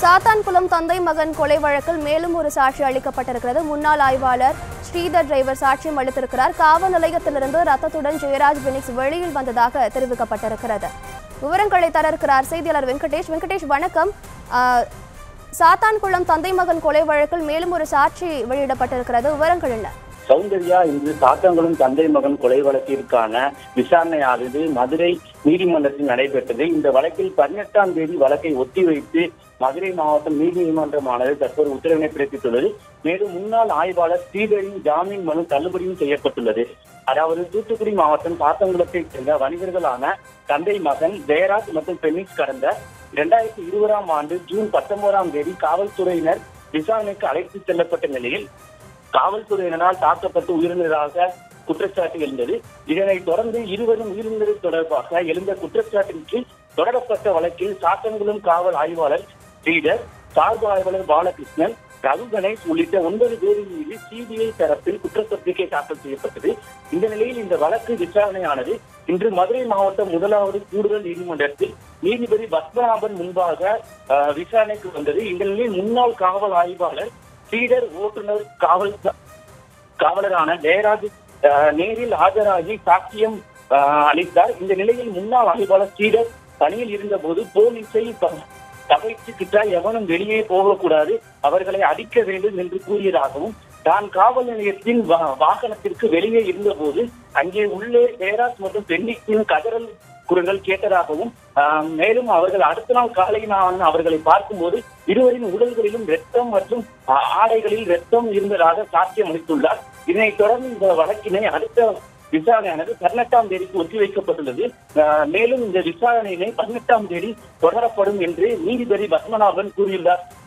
சாத்தான்குளம் தந்தை மகன் கொலை வழக்கில் மேலும் ஒரு சாட்சி அளிக்கப்பட்டிருக்கிறது முன்னாள் ஆய்வாளர் ஸ்ரீதர் டிரைவர் சாட்சியம் அளித்திருக்கிறார் காவல் நிலையத்திலிருந்து ரத்தத்துடன் ஜெயராஜ் பெனிக்ஸ் வெளியில் வந்ததாக தெரிவிக்கப்பட்டிருக்கிறது விவரங்களை தர இருக்கிறார் செய்தியாளர் வெங்கடேஷ் வெங்கடேஷ் வணக்கம் ஆஹ், சாத்தான்குளம் தந்தை மகன் கொலை வழக்கில் மேலும் ஒரு சாட்சி வெளியிடப்பட்டிருக்கிறது விவரங்கள் என்ன சௌந்தர்யா இன்று சாத்தங்குளம் தந்தை மகன் கொலை வழக்கிற்கான விசாரணையானது மதுரை நீதிமன்றத்தில் நடைபெற்றது இந்த வழக்கில் பதினெட்டாம் தேதி வழக்கை ஒத்திவைத்து மதுரை மாவட்டம் நீதிமன்றமானது தற்போது உத்தரவினை பிறப்பித்துள்ளது மேலும் முன்னாள் ஆய்வாளர் ஸ்ரீதரின் ஜாமீன் மனு தள்ளுபடியும் செய்யப்பட்டுள்ளது அதாவது தூத்துக்குடி மாவட்டம் சாத்தங்குளத்தைச் சேர்ந்த வணிகர்களான தந்தை மகன் ஜெயராஜ் மற்றும் பெனிக்ஸ் கடந்த இரண்டாயிரத்தி இருபதாம் ஆண்டு ஜூன் பத்தொன்பதாம் தேதி காவல்துறையினர் விசாரணைக்கு அழைத்து செல்லப்பட்ட நிலையில் காவல்துறையினரால் தாக்கப்பட்டு உயிரிழந்ததாக குற்றச்சாட்டு எழுந்தது இதனைத் தொடர்ந்து இருவரும் உயிரிழந்தது தொடர்பாக எழுந்த குற்றச்சாட்டின் கீழ் தொடரப்பட்ட வழக்கில் சாத்தன்குளம் காவல் ஆய்வாளர் ஸ்ரீதர் சார்பு ஆய்வாளர் பாலகிருஷ்ணன் ரகு கணேஷ் உள்ளிட்ட ஒன்பது பேரின் மீது சிபிஐ தரப்பில் குற்றப்பத்திரிகை தாக்கல் செய்யப்பட்டது இந்த நிலையில் இந்த வழக்கு விசாரணையானது இன்று மதுரை மாவட்டம் முதலாவது கூடுதல் நீதிமன்றத்தில் நீதிபதி பத்மநாபன் முன்பாக அஹ், விசாரணைக்கு வந்தது இந்த நிலையில் முன்னாள் காவல் ஆய்வாளர் ஸ்ரீதர் ஓட்டுநர் காவல் காவலரான ஜெயராஜ் அஹ், நேரில் ஆஜராகி சாட்சியம் அஹ், அளித்தார் இந்த நிலையில் முன்னாள் ஆய்வாளர் ஸ்ரீதர் பணியில் இருந்தபோது போலீஸை ப- தகைச்சுக்கிட்ட எவனும் வெளியே போகக்கூடாது அவர்களை அடிக்க வேண்டும் என்று கூறியதாகவும் தான் காவல் நிலையத்தின் வா- வாகனத்திற்கு வெளியே இருந்தபோது அங்கே உள்ளே ஜெயராஜ் மற்றும் பெண்ணிக்கின் கதறல் குரல்கள் கேட்டதாகவும் ஆஹ், மேலும் அவர்கள் அடுத்த நாள் காலை நான் அவர்களை பார்க்கும்போது இருவரின் உடல்களிலும் ரத்தம் மற்றும் ஆ- ஆடைகளில் ரத்தம் இருந்ததாக சாட்சியம் அளித்துள்ளார் இதனைத் தொடர்ந்து இந்த வழக்கினை அடுத்த விசாரணையானது பதினெட்டாம் தேதிக்கு ஒத்திவைக்கப்பட்டுள்ளது ஆஹ், மேலும் இந்த விசாரணையினை பதினெட்டாம் தேதி தொடரப்படும் என்று நீதிபதி பத்மநாபன் கூறியுள்ளார்